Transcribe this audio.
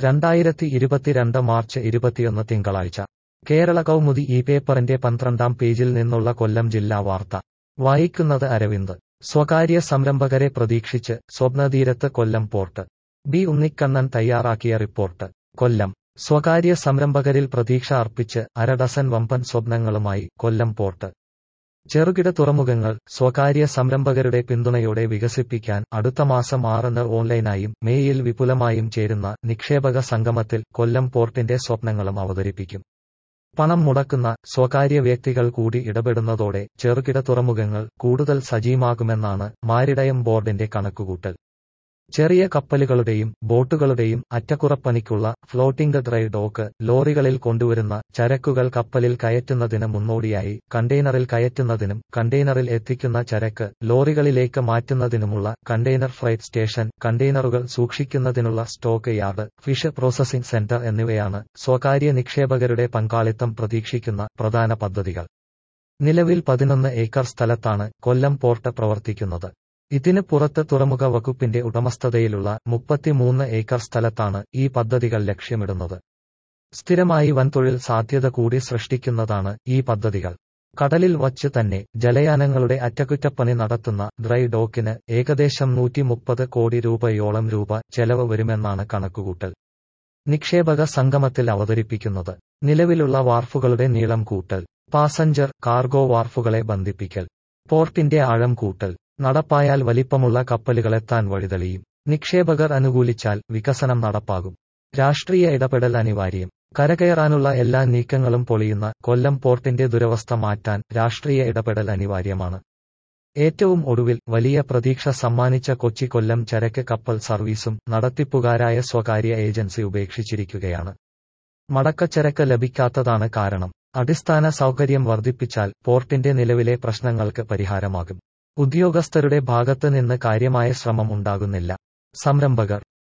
രണ്ടായിരത്തി ഇരുപത്തിരണ്ട് മാർച്ച് ഇരുപത്തിയൊന്ന് തിങ്കളാഴ്ച കേരള കൗമുദി ഈ പേപ്പറിന്റെ പന്ത്രണ്ടാം പേജിൽ നിന്നുള്ള കൊല്ലം ജില്ലാ വാർത്ത വായിക്കുന്നത് അരവിന്ദ് സ്വകാര്യ സംരംഭകരെ പ്രതീക്ഷിച്ച് സ്വപ്നതീരത്ത് കൊല്ലം പോർട്ട് ബി ഉണ്ണിക്കണ്ണൻ തയ്യാറാക്കിയ റിപ്പോർട്ട് കൊല്ലം സ്വകാര്യ സംരംഭകരിൽ പ്രതീക്ഷ അർപ്പിച്ച് അരഡസൻ വമ്പൻ സ്വപ്നങ്ങളുമായി കൊല്ലം പോർട്ട് ചെറുകിട തുറമുഖങ്ങൾ സ്വകാര്യ സംരംഭകരുടെ പിന്തുണയോടെ വികസിപ്പിക്കാൻ അടുത്ത മാസം ആറിന് ഓൺലൈനായും മേയിൽ വിപുലമായും ചേരുന്ന നിക്ഷേപക സംഗമത്തിൽ കൊല്ലം പോർട്ടിന്റെ സ്വപ്നങ്ങളും അവതരിപ്പിക്കും പണം മുടക്കുന്ന സ്വകാര്യ വ്യക്തികൾ കൂടി ഇടപെടുന്നതോടെ ചെറുകിട തുറമുഖങ്ങൾ കൂടുതൽ സജീവമാകുമെന്നാണ് മാരിടയം ബോർഡിന്റെ കണക്കുകൂട്ടൽ ചെറിയ കപ്പലുകളുടെയും ബോട്ടുകളുടെയും അറ്റകുറപ്പണിക്കുള്ള ഫ്ലോട്ടിംഗ് ഡ്രൈ ഡോക്ക് ലോറികളിൽ കൊണ്ടുവരുന്ന ചരക്കുകൾ കപ്പലിൽ കയറ്റുന്നതിന് മുന്നോടിയായി കണ്ടെയ്നറിൽ കയറ്റുന്നതിനും കണ്ടെയ്നറിൽ എത്തിക്കുന്ന ചരക്ക് ലോറികളിലേക്ക് മാറ്റുന്നതിനുമുള്ള കണ്ടെയ്നർ ഫ്രൈറ്റ് സ്റ്റേഷൻ കണ്ടെയ്നറുകൾ സൂക്ഷിക്കുന്നതിനുള്ള stock yard fish processing centre എന്നിവയാണ് സ്വകാര്യ നിക്ഷേപകരുടെ പങ്കാളിത്തം പ്രതീക്ഷിക്കുന്ന പ്രധാന പദ്ധതികൾ നിലവിൽ പതിനൊന്ന് ഏക്കർ സ്ഥലത്താണ് കൊല്ലം പോർട്ട് പ്രവർത്തിക്കുന്നത് ഇതിന് പുറത്ത് തുറമുഖ വകുപ്പിന്റെ ഉടമസ്ഥതയിലുള്ള മുപ്പത്തിമൂന്ന് ഏക്കർ സ്ഥലത്താണ് ഈ പദ്ധതികൾ ലക്ഷ്യമിടുന്നത് സ്ഥിരമായി വൻതൊഴിൽ സാധ്യത കൂടി സൃഷ്ടിക്കുന്നതാണ് ഈ പദ്ധതികൾ കടലിൽ വച്ച് തന്നെ ജലയാനങ്ങളുടെ അറ്റകുറ്റപ്പണി നടത്തുന്ന ഡ്രൈ ഡോക്കിന് ഏകദേശം നൂറ്റി മുപ്പത് കോടി രൂപയോളം രൂപ ചെലവ് വരുമെന്നാണ് കണക്കുകൂട്ടൽ നിക്ഷേപക സംഗമത്തിൽ അവതരിപ്പിക്കുന്നത് നിലവിലുള്ള വാർഫുകളുടെ നീളം കൂട്ടൽ പാസഞ്ചർ കാർഗോ വാർഫുകളെ ബന്ധിപ്പിക്കൽ പോർട്ടിന്റെ ആഴം കൂട്ടൽ നടപ്പായാൽ വലിപ്പമുള്ള കപ്പലുകളെത്താൻ വഴിതെളിയും നിക്ഷേപകർ അനുകൂലിച്ചാൽ വികസനം നടപ്പാകും രാഷ്ട്രീയ ഇടപെടൽ അനിവാര്യം കരകയറാനുള്ള എല്ലാ നീക്കങ്ങളും പൊളിയുന്ന കൊല്ലം പോർട്ടിന്റെ ദുരവസ്ഥ മാറ്റാൻ രാഷ്ട്രീയ ഇടപെടൽ അനിവാര്യമാണ് ഏറ്റവും ഒടുവിൽ വലിയ പ്രതീക്ഷ സമ്മാനിച്ച കൊച്ചി കൊല്ലം ചരക്ക് കപ്പൽ സർവീസും നടത്തിപ്പുകാരായ സ്വകാര്യ ഏജൻസി ഉപേക്ഷിച്ചിരിക്കുകയാണ് മടക്കച്ചരക്ക് ലഭിക്കാത്തതാണ് കാരണം അടിസ്ഥാന സൗകര്യം വർദ്ധിപ്പിച്ചാൽ പോർട്ടിന്റെ നിലവിലെ പ്രശ്നങ്ങൾക്ക് പരിഹാരമാകും ഉദ്യോഗസ്ഥരുടെ ഭാഗത്ത് നിന്ന് കാര്യമായ ശ്രമം ഉണ്ടാകുന്നില്ല സംരംഭകർ